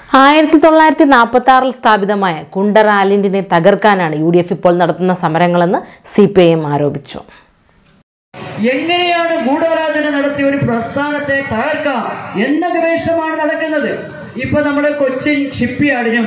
ആയിരത്തി തൊള്ളായിരത്തി നാൽപ്പത്തി ആറിൽ സ്ഥാപിതമായ കുണ്ടറ ആലിൻഡിനെ തകർക്കാനാണ് യു ഡി എഫ് ഇപ്പോൾ നടത്തുന്ന സമരങ്ങളെന്ന് സി പി ഐ എം ആരോപിച്ചു എങ്ങനെയാണ് ഗൂഢാലോചന നടത്തിയ ഒരു പ്രസ്ഥാനത്തെ തകർക്കാം എന്ന ഗവേഷണമാണ് നടക്കുന്നത് ഇപ്പൊ നമ്മുടെ കൊച്ചിൻ ഷിപ്പ്യാർഡിനും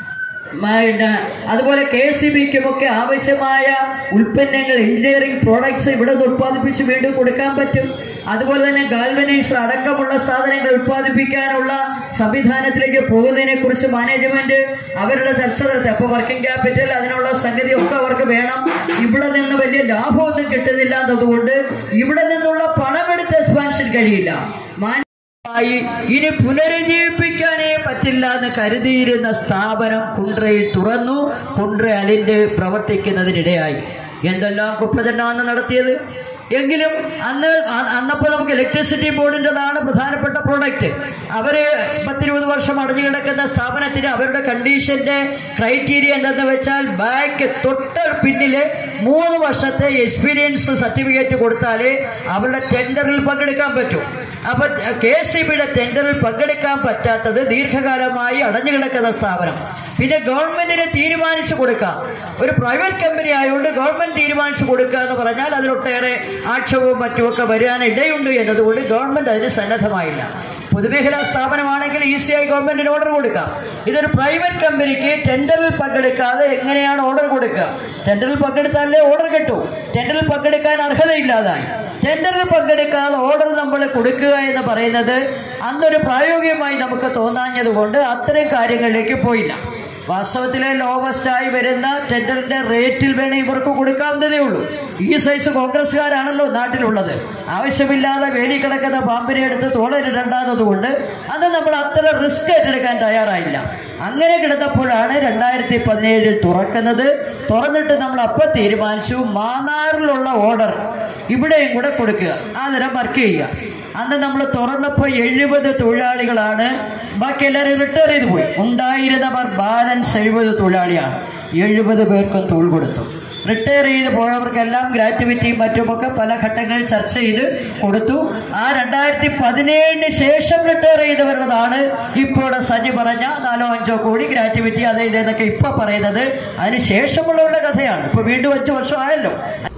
പിന്നെ അതുപോലെ കെ സി ബിക്കും ഒക്കെ ആവശ്യമായ ഉൽപ്പന്നങ്ങൾ എഞ്ചിനീയറിംഗ് പ്രോഡക്ട്സ് ഇവിടെ നിന്ന് ഉത്പാദിപ്പിച്ച് വീണ്ടും കൊടുക്കാൻ പറ്റും അതുപോലെ തന്നെ ഗാൽവനൈസർ അടക്കമുള്ള സാധനങ്ങൾ ഉത്പാദിപ്പിക്കാനുള്ള സംവിധാനത്തിലേക്ക് പോകുന്നതിനെ കുറിച്ച് മാനേജ്മെന്റ് അവരുടെ ചർച്ച നടത്തി അപ്പൊ വർക്കിംഗ് ക്യാപിറ്റൽ അതിനുള്ള സംഗതി ഒക്കെ അവർക്ക് വേണം ഇവിടെ നിന്ന് വലിയ ലാഭമൊന്നും കിട്ടുന്നില്ല എന്നതുകൊണ്ട് ഇവിടെ നിന്നുള്ള പണമെടുത്ത് എക്സ്പാൻഷൻ കഴിയില്ല മാന- ആയി ഇനി പുനരുജ്ജീവിപ്പിക്കാനേ പറ്റില്ല എന്ന് കരുതിയിരുന്ന സ്ഥാപനം കുണ്ട്രയിൽ തുറന്നു കുണ്ട്ര അലിൻ്റെ പ്രവർത്തിക്കുന്നതിനിടയായി എന്തെല്ലാം കുപ്രചരണമാണ് നടത്തിയത് എങ്കിലും അന്ന് അ- അന്നപ്പോൾ നമുക്ക് ഇലക്ട്രിസിറ്റി ബോർഡിൻ്റെതാണ് പ്രധാനപ്പെട്ട പ്രോഡക്റ്റ് അവർ പത്തിരുപത് വർഷം അടഞ്ഞു കിടക്കുന്ന സ്ഥാപനത്തിന് അവരുടെ കണ്ടീഷൻ്റെ ക്രൈറ്റീരിയ എന്തെന്ന് വെച്ചാൽ ബാക്ക് തൊട്ട് പിന്നിൽ മൂന്ന് വർഷത്തെ എക്സ്പീരിയൻസ് സർട്ടിഫിക്കറ്റ് കൊടുത്താലേ അവരുടെ ടെൻഡറിൽ പങ്കെടുക്കാൻ പറ്റും അപ്പൊ കെ സി ബിയുടെ ടെൻഡറിൽ പങ്കെടുക്കാൻ പറ്റാത്തത് ദീർഘകാലമായി അടഞ്ഞു കിടക്കുന്ന സ്ഥാപനം പിന്നെ ഗവൺമെന്റിന് തീരുമാനിച്ചു കൊടുക്കാം ഒരു പ്രൈവറ്റ് കമ്പനി ആയതുകൊണ്ട് ഗവൺമെന്റ് തീരുമാനിച്ചു കൊടുക്കുക എന്ന് പറഞ്ഞാൽ അതിലൊട്ടേറെ ആക്ഷേപവും മറ്റുമൊക്കെ വരാൻ ഇടയുണ്ട് എന്നതുകൊണ്ട് ഗവൺമെന്റ് അതിന് സന്നദ്ധമായില്ല പൊതുമേഖലാ സ്ഥാപനമാണെങ്കിൽ ഈസിയായി ഗവൺമെന്റിന് ഓർഡർ കൊടുക്കാം ഇതൊരു പ്രൈവറ്റ് കമ്പനിക്ക് ടെൻഡറിൽ പങ്കെടുക്കാതെ എങ്ങനെയാണ് ഓർഡർ കൊടുക്കുക ടെൻഡറിൽ പങ്കെടുത്താലേ ഓർഡർ കിട്ടൂ ടെൻഡറിൽ പങ്കെടുക്കാൻ അർഹതയില്ലാതായി ടെൻഡറിൽ പങ്കെടുക്കാതെ ഓർഡർ നമ്മൾ കൊടുക്കുക എന്ന് പറയുന്നത് അന്നൊരു പ്രായോഗികമായി നമുക്ക് തോന്നാഞ്ഞത് കൊണ്ട് അത്തരം കാര്യങ്ങളിലേക്ക് പോയില്ല വാസ്തവത്തിലെ ലോവസ്റ്റായി വരുന്ന ടെൻഡറിന്റെ റേറ്റിൽ വേണേ ഇവർക്ക് കൊടുക്കാവുന്നതേ ഉള്ളൂ ഈ സൈസ് കോൺഗ്രസ്സുകാരാണല്ലോ നാട്ടിലുള്ളത് ആവശ്യമില്ലാതെ വേലി കിടക്കുന്ന പാമ്പിനെ എടുത്ത് തോളിലിടണ്ടാത്തത് കൊണ്ട് അന്ന് നമ്മൾ അത്ര റിസ്ക് ഏറ്റെടുക്കാൻ തയ്യാറായില്ല അങ്ങനെ കിടന്നപ്പോഴാണ് രണ്ടായിരത്തി പതിനേഴിൽ തുറക്കുന്നത് തുറന്നിട്ട് നമ്മൾ അപ്പം തീരുമാനിച്ചു മാന്നാറിലുള്ള ഓർഡർ ഇവിടെയും കൂടെ കൊടുക്കുക ആ നിരം വർക്ക് ചെയ്യുക അന്ന് നമ്മൾ തുറന്നപ്പോൾ എഴുപത് തൊഴിലാളികളാണ് ബാക്കി എല്ലാവരും റിട്ടയർ ചെയ്തു പോയി ഉണ്ടായിരുന്നവർ ബാലൻസ് എഴുപത് തൊഴിലാളിയാണ് എഴുപത് പേർക്കും തൊഴിൽ കൊടുത്തു റിട്ടയർ ചെയ്ത് പോയവർക്കെല്ലാം ഗ്രാറ്റുവിറ്റിയും മറ്റുമൊക്കെ പല ഘട്ടങ്ങളിൽ ചർച്ച ചെയ്ത് കൊടുത്തു ആ രണ്ടായിരത്തി പതിനേഴിന് ശേഷം റിട്ടയർ ചെയ്തവരുടേതാണ് ഇപ്പോൾ സജി പറഞ്ഞ നാലോ അഞ്ചോ കോടി ഗ്രാറ്റുവിറ്റി അത് ഇതെന്നൊക്കെ ഇപ്പൊ പറയുന്നത് അതിന് ശേഷമുള്ളവരുടെ കഥയാണ് ഇപ്പൊ വീണ്ടും അഞ്ചു വർഷമായല്ലോ